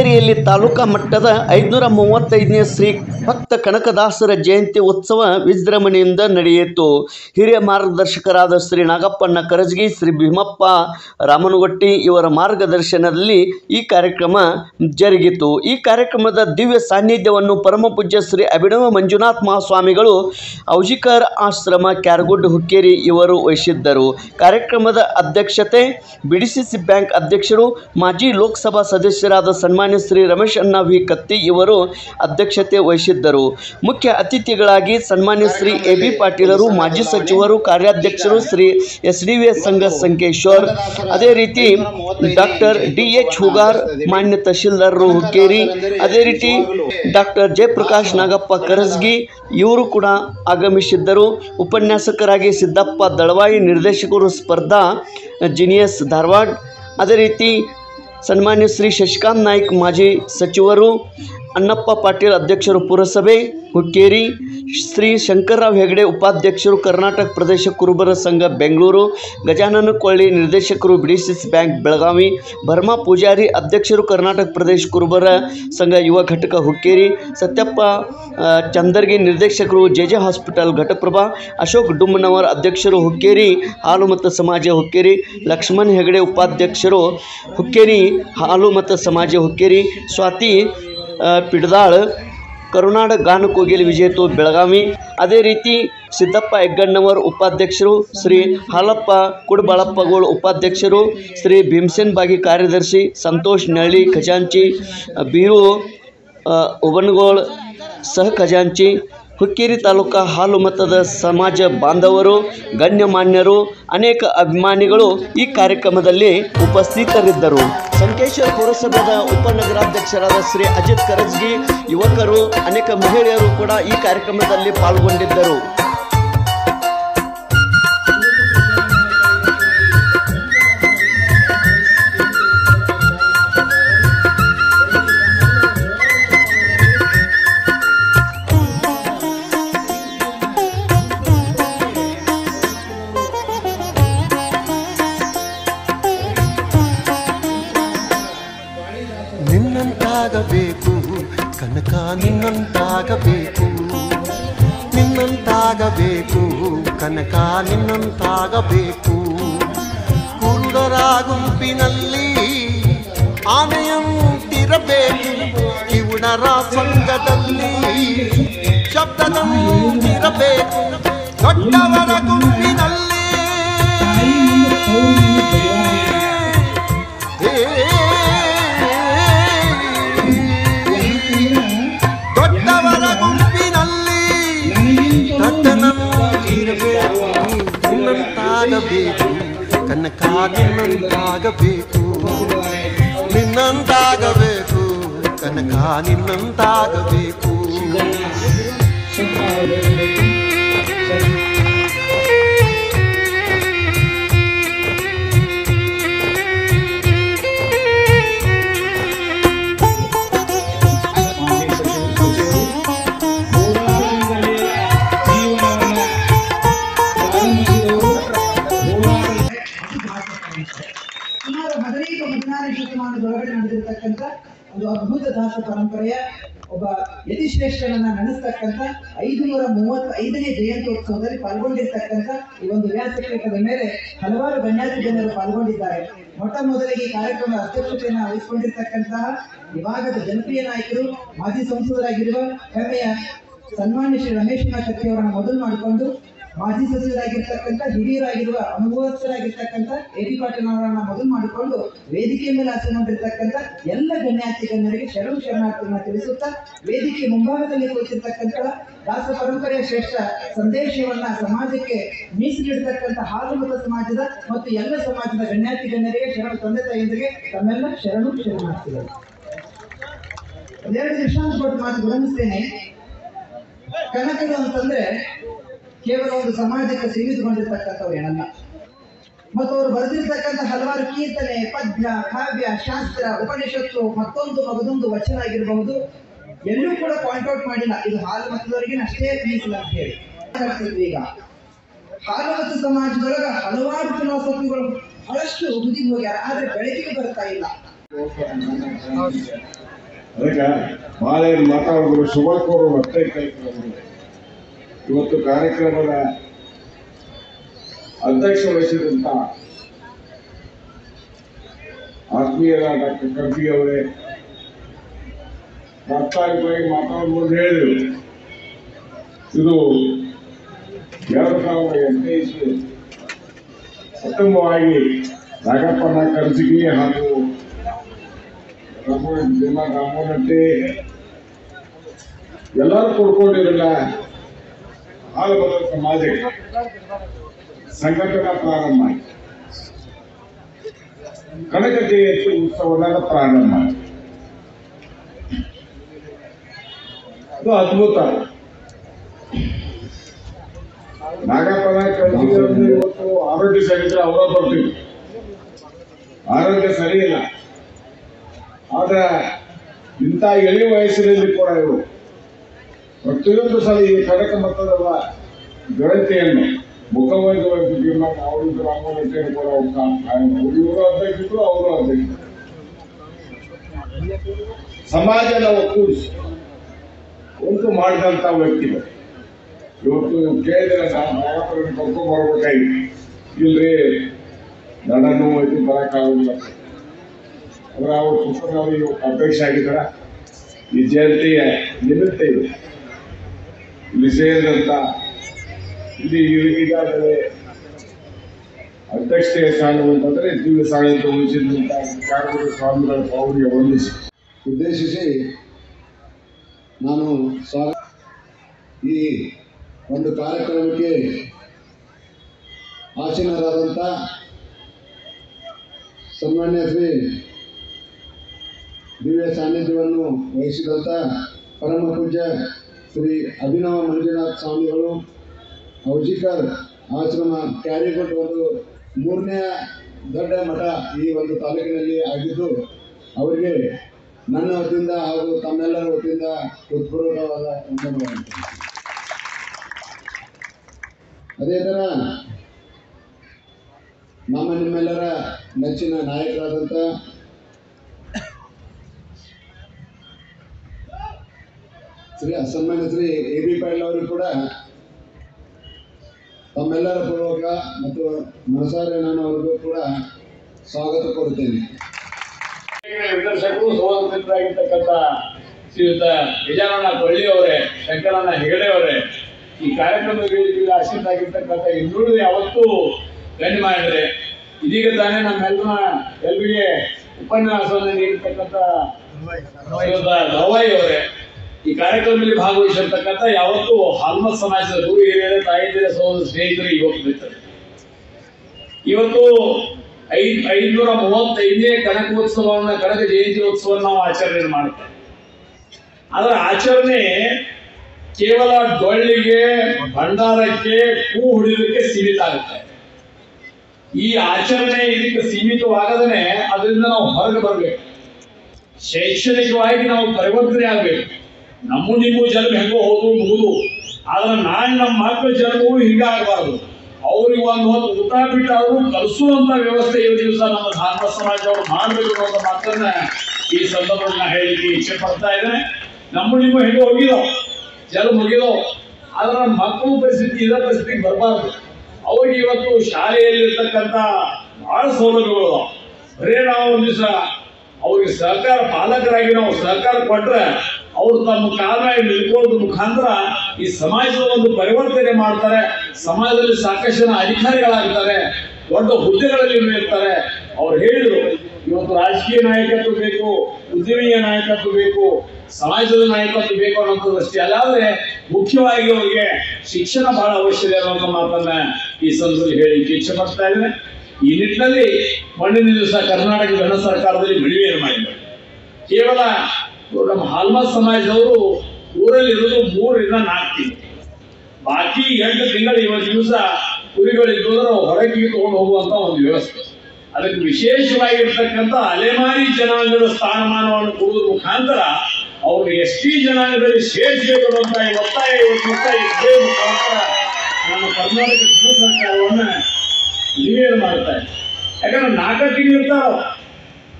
ಹುಕ್ಕೇರಿಯಲ್ಲಿ ತಾಲೂಕಾ ಮಟ್ಟದ ಐದುನೂರ ಮೂವತ್ತೈದನೇ ಶ್ರೀ ಭಕ್ತ ಕನಕದಾಸರ ಜಯಂತಿ ಉತ್ಸವ ವಿಜೃಂಭಣೆಯಿಂದ ನಡೆಯಿತು ಹಿರಿಯ ಮಾರ್ಗದರ್ಶಕರಾದ ಶ್ರೀ ನಾಗಪ್ಪಣ್ಣ ಕರಜಗಿ ಶ್ರೀ ಭೀಮಪ್ಪ ರಾಮನಗೊಟ್ಟಿ ಇವರ ಮಾರ್ಗದರ್ಶನದಲ್ಲಿ ಈ ಕಾರ್ಯಕ್ರಮ ಜರುಗಿತು ಈ ಕಾರ್ಯಕ್ರಮದ ದಿವ್ಯ ಸಾನ್ನಿಧ್ಯವನ್ನು ಪರಮ ಪೂಜ್ಯ ಶ್ರೀ ಅಭಿನವ ಮಂಜುನಾಥ್ ಮಹಾಸ್ವಾಮಿಗಳು ಔಜಿಕರ್ ಆಶ್ರಮ ಕ್ಯಾರಗುಡ್ ಹುಕ್ಕೇರಿ ಇವರು ವಹಿಸಿದ್ದರು ಕಾರ್ಯಕ್ರಮದ ಅಧ್ಯಕ್ಷತೆ ಬಿಡಿಸಿಸಿ ಬ್ಯಾಂಕ್ ಅಧ್ಯಕ್ಷರು ಮಾಜಿ ಲೋಕಸಭಾ ಸದಸ್ಯರಾದ ಸನ್ಮಾನ್ಯ ಶ್ರೀ ರಮೇಶ್ ಅಣ್ಣ ವಿ ಕತ್ತಿ ಇವರು ಅಧ್ಯಕ್ಷತೆ ವಹಿಸಿದ್ದರು ಮುಖ್ಯ ಅತಿಥಿಗಳಾಗಿ ಸನ್ಮಾನ್ಯ ಶ್ರೀ ಎ ಬಿ ಪಾಟೀಲರು ಮಾಜಿ ಸಚಿವರು ಕಾರ್ಯಾಧ್ಯಕ್ಷರು Shri S D V S Sangha Sankeshwar ಅದೇ ರೀತಿ ಡಾಕ್ಟರ್ ಡಿ ಎಚ್ ಹುಗಾರ್ ಮಾನ್ಯ ತಹಶೀಲ್ದಾರರು ಹುಕ್ಕೇರಿ ಅದೇ ರೀತಿ ಡಾಕ್ಟರ್ ಜಯಪ್ರಕಾಶ್ ನಾಗಪ್ಪ ಕರಸ್ಗಿ ಇವರು ಕೂಡ ಆಗಮಿಸಿದ್ದರು ಉಪನ್ಯಾಸಕರಾಗಿ ಸಿದ್ದಪ್ಪ ದಳವಾಯಿ ನಿರ್ದೇಶಕರು ಸ್ಪರ್ಧಾ ಜಿನಿಯಸ್ ಧಾರವಾಡ ಅದೇ ರೀತಿ ಸನ್ಮಾನ್ಯ ಶ್ರೀ ಶಶಿಕಾಂತ್ ನಾಯ್ಕ್ ಮಾಜಿ ಸಚಿವರು ಅಣ್ಣಪ್ಪ ಪಾಟೀಲ್ ಅಧ್ಯಕ್ಷರು ಪುರಸಭೆ ಹುಕ್ಕೇರಿ ಶ್ರೀ ಶಂಕರ್ರಾವ್ ಹೆಗಡೆ ಉಪಾಧ್ಯಕ್ಷರು ಕರ್ನಾಟಕ ಪ್ರದೇಶ ಕುರುಬರ ಸಂಘ ಬೆಂಗಳೂರು ಗಜಾನನ ಕೊಳ್ಳಿ ನಿರ್ದೇಶಕರು ಬಿಡಿಸಿಸ್ ಬ್ಯಾಂಕ್ ಬೆಳಗಾವಿ ಭರ್ಮಾ ಪೂಜಾರಿ ಅಧ್ಯಕ್ಷರು ಕರ್ನಾಟಕ ಪ್ರದೇಶ ಕುರುಬರ ಸಂಘ ಯುವ ಘಟಕ ಹುಕ್ಕೇರಿ ಸತ್ಯಪ್ಪ ಆ, ಚಂದರ್ಗಿ ನಿರ್ದೇಶಕರು J J hospital Ghataprabha Ashok Dummanavar ಅಧ್ಯಕ್ಷರು ಹುಕ್ಕೇರಿ ಹಾಲು ಮತ್ತು ಸಮಾಜ ಹುಕ್ಕೇರಿ ಲಕ್ಷ್ಮಣ್ ಹೆಗಡೆ ಉಪಾಧ್ಯಕ್ಷರು ಹುಕ್ಕೇರಿ ಹಾಲು ಮತ್ತು ಸಮಾಜ ಹುಕ್ಕೇರಿ ಸ್ವಾತಿ ಆ, ಪಿಡ್ದಾಳ್ ಕರುನಾಡ ಗಾನ ಕೋಗಿಲೆ ವಿಜೇತು ಬೆಳಗಾವಿ ಅದೇ ರೀತಿ ಸಿದ್ದಪ್ಪ ಹೆಗ್ಗಣ್ಣವರ್ ಉಪಾಧ್ಯಕ್ಷರು ಶ್ರೀ ಹಾಲಪ್ಪ ಕುಡಬಾಳಪ್ಪಗೋಳ್ ಉಪಾಧ್ಯಕ್ಷರು ಶ್ರೀ ಭೀಮಸೇನ್ ಬಾಗಿ ಕಾರ್ಯದರ್ಶಿ ಸಂತೋಷ್ ನಳ್ಳಿ ಖಜಾಂಚಿ ಆ, ಬೀರು ಆ, ಉಬನ್ಗೋಳ್ ಸಹ ಖಜಾಂಚಿ ಹುಕ್ಕೇರಿ ತಾಲೂಕಾ ಹಾಲು ಮತದ ಸಮಾಜ ಬಾಂಧವರು ಗಣ್ಯಮಾನ್ಯರು ಅನೇಕ ಅಭಿಮಾನಿಗಳು ಈ ಕಾರ್ಯಕ್ರಮದಲ್ಲಿ ಉಪಸ್ಥಿತರಿದ್ದರು ಸಂಕೇಶ್ವರ ಪುರಸಭೆಯ ಉಪನಗರಾಧ್ಯಕ್ಷರಾದ ಶ್ರೀ ಅಜಿತ್ ಕರಜ್ಗಿ ಯುವಕರು ಅನೇಕ ಮಹಿಳೆಯರು ಕೂಡ ಈ ಕಾರ್ಯಕ್ರಮದಲ್ಲಿ ಪಾಲ್ಗೊಂಡಿದ್ದರು ನಿನ್ನಂತಾಗಬೇಕು ಕನಕ ನಿನ್ನಂತಾಗಬೇಕು ನಿನ್ನಂತಾಗಬೇಕು ಕನಕ ನಿನ್ನಂತಾಗಬೇಕು ಕುರುಡರ ಗುಂಪಿನಲ್ಲಿ ಆನೆಯಂತಿರಬೇಕು ಕಿವುಡರ ಸಂಘದಲ್ಲಿ ಶಬ್ದದಂತಿರಬೇಕು ದೊಡ್ಡವರ ಗುಂಪಿನಲ್ಲಿ ದೊಡ್ಡವರ ಗುಂಪಿನಲ್ಲಿ ದೊಡ್ಡನಂತಿರಬೇಕು ನಿನ್ನಂತಾಗಬೇಕು ಕನಕ ನಿನ್ನಂತಾಗಬೇಕು ನಿನ್ನಂತಾಗಬೇಕು ಕನಕ ನಿನ್ನಂತಾಗಬೇಕು ಸುಮಾರು ಹದಿನೈದು ಹದಿನಾರು ಶತಮಾನದೊಳಗಡೆ ನಡೆದಿರ್ತಕ್ಕಂಥ ಒಂದು ಅದ್ಭುತ ದಾಸ ಪರಂಪರೆಯ ಒಬ್ಬ ಯತಿಶ್ರೇಷ್ಠರನ್ನ ನಡೆಸ್ತಕ್ಕಂಥ ಐದುನೂರ ಮೂವತ್ತ ಐದನೇ ಜಯಂತ್ಯೋತ್ಸವದಲ್ಲಿ ಪಾಲ್ಗೊಂಡಿರ್ತಕ್ಕಂಥ ಈ ಒಂದು ವ್ಯಾಸಪೀಠದ ಮೇಲೆ ಹಲವಾರು ಗಣ್ಯಾತಿ ಜನರು ಪಾಲ್ಗೊಂಡಿದ್ದಾರೆ ಮೊಟ್ಟ ಮೊದಲಿಗೆ ಈ ಕಾರ್ಯಕ್ರಮದ ಅಧ್ಯಕ್ಷತೆಯನ್ನು ವಹಿಸಿಕೊಂಡಿರ್ತಕ್ಕಂತಹ ವಿಭಾಗದ ಜನಪ್ರಿಯ ನಾಯಕರು ಮಾಜಿ ಸಂಸದರಾಗಿರುವ ಹೆಮ್ಮೆಯ ಸನ್ಮಾನ್ಯ ಶ್ರೀ ರಮೇಶ್ ಕತ್ತಿ ಅವರನ್ನು ಮೊದಲು ಮಾಡಿಕೊಂಡು ಮಾಜಿ ಸಚಿವರಾಗಿರ್ತಕ್ಕಂಥ ಹಿರಿಯರಾಗಿರುವ ಅನುಭವಸ್ಥರಾಗಿರ್ತಕ್ಕಂಥ ಎ ಡಿ ಪಾಟೀಲ್ ಅವರನ್ನ ಮೊದಲು ಮಾಡಿಕೊಂಡು ವೇದಿಕೆಯ ಮೇಲೆ ಆಸೀನಗೊಂಡಿರ್ತಕ್ಕಂಥ ಎಲ್ಲ ಗಣ್ಯಾತಿ ಗಣ್ಯರಿಗೆ ಶರಣು ಶರಣಾರ್ಥಿಗಳನ್ನ ತಿಳಿಸುತ್ತಾ ವೇದಿಕೆ ಮುಂಭಾಗದಲ್ಲಿ ಕುಳಿತಿರ್ತಕ್ಕಂಥ ದಾಸ ಪರಂಪರೆಯ ಶ್ರೇಷ್ಠ ಸಂದೇಶವನ್ನ ಸಮಾಜಕ್ಕೆ ಮೀಸಲಿಡತಕ್ಕಂಥ ಹಾಲುಮತ ಸಮಾಜದ ಮತ್ತು ಎಲ್ಲ ಸಮಾಜದ ಗಣ್ಯಾತಿ ಗಣ್ಯರಿಗೆ ಶರಣು ತಂದೆ ತಾಯಿಯರಿಗೆ ತಮ್ಮೆಲ್ಲ ಶರಣು ಶರಣಾರ್ಥಿಗಳು ಒಂದೆರಡು ದೃಷ್ಟಾಂತ ಕೊಟ್ಟು ಮಾತು ಗಮನಿಸ್ತೇನೆ ಕನಕರು ಅಂತಂದ್ರೆ ಕೇವಲ ಒಂದು ಸಮಾಜಕ್ಕೆ ಸೀಮಿತಗೊಂಡಿರ್ತಕ್ಕಂಥವ್ರು ಏನಲ್ಲ ಮತ್ತು ಅವರು ಬರೆದಿರ್ತಕ್ಕಂಥ ಹಲವಾರು ಕೀರ್ತನೆ ಪದ್ಯ ಕಾವ್ಯ ಶಾಸ್ತ್ರ ಉಪನಿಷತ್ತು ಮತ್ತೊಂದು ಮಗದೊಂದು ವಚನ ಆಗಿರಬಹುದು ಎಲ್ಲೂ ಕೂಡ ಪಾಯಿಂಟ್ ಔಟ್ ಮಾಡಿಲ್ಲ ಇದು ಹಾಲು ಮತದವರಿಗೆ ಅಷ್ಟೇ ಮೀಸಲು ಅಂತ ಹೇಳಿ ಆಗ್ತಿದ್ವಿ ಈಗ ಹಾಲು ಮತ್ತು ಸಮಾಜದೊಳಗ ಹಲವಾರು ಫಿಲಾಸಫಿಗಳು ಬಹಳಷ್ಟು ಹುದಿ ಹೋಗ್ಯಾರ ಆದ್ರೆ ಬೆಳಕಿಗೆ ಬರ್ತಾ ಇಲ್ಲ ಅದಕ್ಕೆ ಭಾಳ ಏನು ಮಾತಾಡೋದು ಶುಭ ಕೋರೋರು ಅಷ್ಟೇ ಕಲಿತು ಇವತ್ತು ಕಾರ್ಯಕ್ರಮದ ಅಧ್ಯಕ್ಷ ವಹಿಸಿದಂತ ಆತ್ಮೀಯರ ಡಾಕ್ಟರ್ ಕರ್ಬಿ ಅವರೇ ಪ್ರಾಸ್ತಾವಿಕವಾಗಿ ಮಾತಾಡ್ಬೋದು ಹೇಳಿದ್ರು ಇದು ಎರಡು ಸಾವಿರದ ಎಂಟನೇ ಇಸ್ವಿ ಉತ್ತಮವಾಗಿ ನಾಗಪ್ಪನ ಕರ್ಜಿಗಿ ಹಾಗೂ ರಾಮ ಜಿಲ್ಲಾ ರಾಮನಟ್ಟಿ ಎಲ್ಲರೂ ಕೊಡ್ಕೊಂಡಿರಲ್ಲ ಹಾಲು ಬದಲ ಸಮಾಜಕ್ಕೆ ಸಂಘಟನಾ ಪ್ರಾರಂಭ ಆಯ್ತು ಕನಕ ಜಯಂತಿ ಉತ್ಸವದಾಗ ಪ್ರಾರಂಭ ಆಯ್ತು ಅದು ಅದ್ಭುತ ನಾಗಪ್ಪನ ಕರ್ಜಿಗಿ ಅಂದ್ರೆ ಇವತ್ತು ಆರೋಗ್ಯ ಸರಿ ಇದ್ರೆ ಅವರ ಬರ್ತೀವಿ ಆರೋಗ್ಯ ಸರಿ ಇಲ್ಲ ಆದ್ರೆ ಇಂಥ ಎಳೆ ವಯಸ್ಸಿನಲ್ಲಿ ಕೂಡ ಇವರು ಪ್ರತಿಯೊಂದು ಸಲ ಈ ಕಡಕ ಮಟ್ಟದ ಗೆಳತಿಯನ್ನು ಮುಖವಾಗಿ ಅವರು ರಾಮನಟ್ಟಿಯನ್ನು ಕೂಡ ಅವ್ರು ಕಾಣ್ತಾರೆ. ಇವರು ಅಧ್ಯಕ್ಷರು ಅವರು ಅಧ್ಯಕ್ಷರು ಸಮಾಜನ ಒಕ್ಕೂಡಿಸಿ ಒಂದು ಮಾಡಿದಂಥ ವ್ಯಕ್ತಿಗಳು ಇವತ್ತು ಕೇಳಿದ್ರೆ ನಾನು ನಾಗಪ್ಪರನ್ನು ಕರ್ಕೊಂಡು ಬರ್ಬೇಕಾಗಿ ಇಲ್ರಿ ನಡ ನೋವು ಐತಿ ಬರೋಕ್ಕಾಗೋದಿಲ್ಲ ಅಂದ್ರೆ ಅವರು ಸುಪ್ರೀಂ ಇವತ್ತು ಅಧ್ಯಕ್ಷ ಆಗಿದ್ದಾರ ಈ ಜಯಂತಿಯ ನಿಮಿತ್ತ ಇದೆ ಇಲ್ಲಿ ಸೇರಿದಂತ ಇಲ್ಲಿ ಈಗಾಗಲೇ ಅಧ್ಯಕ್ಷತೆಯ ಸ್ಥಾನ ಅಂತಂದ್ರೆ ದಿವ್ಯ ಸಾಹಿತ್ಯ ವಹಿಸಿದಂತ ಕಾರವಾರ ಸ್ವಾಮಿಗಳ ಅವರಿಗೆ ವಂದಿಸಿ ಉದ್ದೇಶಿಸಿ ನಾನು ಸ್ವಾಗತ ಈ ಒಂದು ಕಾರ್ಯಕ್ರಮಕ್ಕೆ ಆಸೀನರಾದಂಥ ಸನ್ಮಾನ್ಯ ಶ್ರೀ ದಿವ್ಯ ಸಾನ್ನಿಧ್ಯವನ್ನು ವಹಿಸಿದಂಥ ಪರಮ ಪೂಜ್ಯ ಶ್ರೀ ಅಭಿನವ ಮಂಜುನಾಥ ಸ್ವಾಮಿಗಳು ಔಜಿಕರ್ ಆಶ್ರಮ ಕ್ಯಾರಿಗೋಟ್ ಒಂದು ಮೂರನೇ ದೊಡ್ಡ ಮಠ ಈ ಒಂದು ತಾಲೂಕಿನಲ್ಲಿ ಆಗಿದ್ದು ಅವರಿಗೆ ನನ್ನ ವತಿಯಿಂದ ಹಾಗೂ ತಮ್ಮೆಲ್ಲರ ವತಿಯಿಂದ ಹೃತ್ಪೂರ್ವಕವಾದ ವಂದನೆಗಳು ಅದೇ ಥರ ನಮ್ಮ ನಿಮ್ಮೆಲ್ಲರ ನೆಚ್ಚಿನ ನಾಯಕರಾದಂಥ ಶ್ರೀ ಸನ್ಮಾನ್ಯ ಶ್ರೀ ಎ ಬಿ ಪಾಟೀಲ್ ಅವರು ಕೂಡ ತಮ್ಮೆಲ್ಲರ ಪೂರ್ವಕ ಮತ್ತು ಮನಸಾರೆ ನಾನು ಅವ್ರಿಗೂ ಕೂಡ ಸ್ವಾಗತ ಕೋರುತ್ತೇನೆ ನಿರ್ದೇಶಕರು ಸಹೋದರರಾಗಿರ್ತಕ್ಕಂಥ ಶ್ರೀಯುತ ಗಜಾನನ ಕೊಳ್ಳಿ ಅವರೇ ಶಂಕರಣ್ಣ ಹೆಗಡೆ ಅವರೇ ಈ ಕಾರ್ಯಕ್ರಮದ ವೇದಿಕೆಗೆ ಆಶೀರ್ವಾಗಿರ್ತಕ್ಕಂಥ ಇನ್ನುಳಿದ ಯಾವತ್ತೂ ಗಣ್ಯಮಾಡಿದ್ರೆ ಇದೀಗ ತಾನೇ ನಮ್ಮೆಲ್ಲರ ಎಲ್ರಿಗೆ ಉಪನ್ಯಾಸವನ್ನು ನೀಡಿರ್ತಕ್ಕಂಥ ಶ್ರೀಯುತ ಗವಾಯಿ ಅವರೇ ಈ ಕಾರ್ಯಕ್ರಮದಲ್ಲಿ ಭಾಗವಹಿಸಿರ್ತಕ್ಕಂಥ ಯಾವತ್ತೂ ಹಾಲ್ಮತ್ ಸಮಾಜದ ಗುರು ಹಿರಿಯರ ತಾಯಿದಿರ ಸಹೋದರ ಸ್ನೇಹಿತರು ಯುವಕ ಮಿತ್ರರು ಇವತ್ತು ಐದ್ ಐದ್ನೂರ ಮೂವತ್ತೈದನೇ ಕನಕೋತ್ಸವವನ್ನ ಕನಕ ಜಯಂತ್ಯೋತ್ಸವವನ್ನು ನಾವು ಆಚರಣೆ ಮಾಡ್ತೇವೆ ಅದರ ಆಚರಣೆ ಕೇವಲ ಡೊಳ್ಳಿಗೆ ಭಂಡಾರಕ್ಕೆ ಹೂ ಹೊಡಿಲಿಕ್ಕೆ ಸೀಮಿತ ಆಗುತ್ತೆ ಈ ಆಚರಣೆ ಇದಕ್ಕೆ ಸೀಮಿತವಾಗದೇ ಅದರಿಂದ ನಾವು ಹೊರಗೆ ಬರಬೇಕು ಶೈಕ್ಷಣಿಕವಾಗಿ ನಾವು ಪರಿವರ್ತನೆ ಆಗಬೇಕು ನಮ್ಮ ನಿಮ್ಮ ಜನ್ಮ ಹೆಂಗೋ ಹೋದು ಮುಗಿದು ಆದ್ರೆ ನಾಳೆ ನಮ್ಮ ಮಕ್ಕಳ ಜನ್ಮವು ಹಿಂಗಾಗಬಾರ್ದು ಅವ್ರಿಗೆ ಒಂದು ಹೊತ್ತು ಊಟ ಬಿಟ್ಟಾದ್ರು ಕಲಿಸುವಂತ ವ್ಯವಸ್ಥೆ ಈ ದಿವಸ ನಮ್ಮ ಧಾರ್ಮ ಸಮಾಜದವರು ಮಾಡಬೇಕು ಅನ್ನೋ ಮಾತನ್ನ ಈ ಸಂದರ್ಭದಲ್ಲಿ ನಾ ಹೇಳಿಕ್ಕೆ ಇಚ್ಛೆ ಪಡ್ತಾ ಇದ್ದೇನೆ ನಮ್ಮ ನಿಮ್ಮ ಹೆಂಗೋ ಹೋಗಿದಾವ್ ಜಲ ಮುಗಿದಾವ್ ಆದ್ರೆ ನಮ್ಮ ಮಕ್ಕಳ ಪರಿಸ್ಥಿತಿ ಇದ ಪರಿಸ್ಥಿತಿಗೆ ಬರಬಾರ್ದು ಅವ್ರಿಗೆ ಇವತ್ತು ಶಾಲೆಯಲ್ಲಿರ್ತಕ್ಕಂಥ ಬಹಳ ಸೌಲಭ್ಯಗಳು ಅದಾವ. ಬರೇ ನಾವು ಒಂದು ದಿವಸ ಅವ್ರಿಗೆ ಸಹಕಾರ ಪಾಲಕರಾಗಿ ನಾವು ಸಹಕಾರ ಕೊಟ್ರೆ ಅವ್ರು ತಮ್ಮ ಕಾಲ ಮೇಲೆ ನಿಲ್ಕೊಳ್ಳೋದ್ರ ಮುಖಾಂತರ ಈ ಸಮಾಜದ ಒಂದು ಪರಿವರ್ತನೆ ಮಾಡ್ತಾರೆ ಸಮಾಜದಲ್ಲಿ ಸಾಕಷ್ಟು ಜನ ಅಧಿಕಾರಿಗಳಾಗ್ತಾರೆ ದೊಡ್ಡ ಹುದ್ದೆಗಳಲ್ಲಿ ಇರ್ತಾರೆ ಅವ್ರು ಹೇಳಿದ್ರು ಇವತ್ತು ರಾಜಕೀಯ ನಾಯಕತ್ವ ಬೇಕು ಉದ್ಯಮೀಯ ನಾಯಕತ್ವ ಬೇಕು ಸಮಾಜದ ನಾಯಕತ್ವ ಬೇಕು ಅನ್ನೋದಷ್ಟೇ ಅಲ್ಲಾದ್ರೆ ಮುಖ್ಯವಾಗಿ ಅವರಿಗೆ ಶಿಕ್ಷಣ ಬಹಳ ಅವಶ್ಯಕ ಅನ್ನೋ ಮಾತನ್ನ ಈ ಸಂದರ್ಭದಲ್ಲಿ ಹೇಳಿಕ್ಕೆ ಇಚ್ಛೆ ಪಡ್ತಾ ಇದ್ದೇನೆ ಈ ನಿಟ್ಟಿನಲ್ಲಿ ಮೊನ್ನೆ ದಿವಸ ಕರ್ನಾಟಕ ಗಣ ಸರ್ಕಾರದಲ್ಲಿ ಮಳಿಗೆಯನ್ನು ಮಾಡಿದ್ದಾರೆ ಕೇವಲ ಇವ್ರು ನಮ್ಮ ಹಾಲ್ಮತ್ ಸಮಾಜದವರು ಊರಲ್ಲಿ ಇರೋದು ಮೂರರಿಂದ ನಾಲ್ಕು ತಿಂಗಳು ಬಾಕಿ ಎಂಟು ತಿಂಗಳು ಇವತ್ತು ದಿವಸ ಕುರಿಗಳಿದ್ದೋದ್ರೆ ಹೊರಗೆ ತಗೊಂಡು ಹೋಗುವಂತ ಒಂದು ವ್ಯವಸ್ಥೆ ಅದಕ್ಕೆ ವಿಶೇಷವಾಗಿರ್ತಕ್ಕಂಥ ಅಲೆಮಾರಿ ಜನಾಂಗದ ಸ್ಥಾನಮಾನವನ್ನು ಕೊಡುವುದ್ರ ಮುಖಾಂತರ ಅವರು ಎಸ್ ಟಿ ಜನಾಂಗದಲ್ಲಿ ಸೇರಿಸಬೇಕು ಅನ್ನುವಂತ ಈ ಒತ್ತಾಯ ಇವತ್ತು ದಿವಸ ಈ ಸಭೆಯ ಮುಖಾಂತರ ನಮ್ಮ ಕರ್ನಾಟಕ ಗಣ ಸರ್ಕಾರವನ್ನ ನಿವೇದನೆ ಮಾಡ್ತಾ ಇದೆ ಯಾಕಂದ್ರೆ ನಾಲ್ಕು ತಿಂಗಳು ಇರ್ತಾರ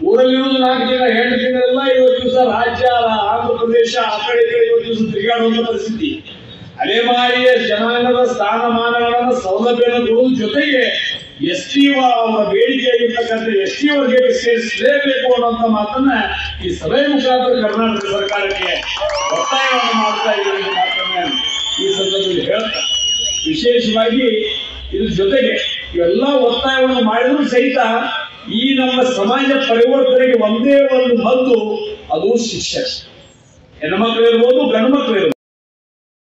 ಊರಲ್ಲಿರುವುದು ನಾಲ್ಕು ಜನ ಹೆಣ್ಣು ಜನರೆಲ್ಲ ಇವತ್ತು ದಿವಸ ರಾಜ್ಯ ಆಂಧ್ರ ಪ್ರದೇಶ ಆ ಕಡೆ ಈ ಕಡೆ ಇವತ್ತು ದಿವಸ ತಿರುಗಾಡುವಂತ ಪರಿಸ್ಥಿತಿ ಅಲೆಮಾರಿಯ ಜನಾಂಗದ ಸ್ಥಾನಮಾನಗಳನ್ನ ಸೌಲಭ್ಯವನ್ನು ಕೊಡುವ ಜೊತೆಗೆ ಎಸ್ ಟಿ ಅವರ ಬೇಡಿಕೆಯಾಗಿರ್ತಕ್ಕಂಥ ಎಸ್ ಟಿ ವರ್ಗಕ್ಕೆ ಸೇರಿಸಲೇಬೇಕು ಅನ್ನುವಂಥ ಮಾತನ್ನ ಈ ಸಭೆ ಮುಖಾಂತರ ಕರ್ನಾಟಕ ಸರ್ಕಾರಕ್ಕೆ ಒತ್ತಾಯವನ್ನು ಮಾಡ್ತಾ ಇದ್ದಾರೆ ಅನ್ನೋ ಮಾತನ್ನ ಈ ಸಂದರ್ಭದಲ್ಲಿ ಹೇಳ್ತಾ ವಿಶೇಷವಾಗಿ ಇದ್ರ ಜೊತೆಗೆ ಇವೆಲ್ಲ ಒತ್ತಾಯವನ್ನು ಮಾಡಿದ್ರು ಸಹಿತ ಈ ನಮ್ಮ ಸಮಾಜ ಪರಿವರ್ತನೆಗೆ ಒಂದೇ ಒಂದು ಮದ್ದು ಅದು ಶಿಕ್ಷಣ ಹೆಣ್ಮಕ್ಳು ಇರ್ಬೋದು ಗಂಡು ಮಕ್ಳು ಇರ್ಬೋದು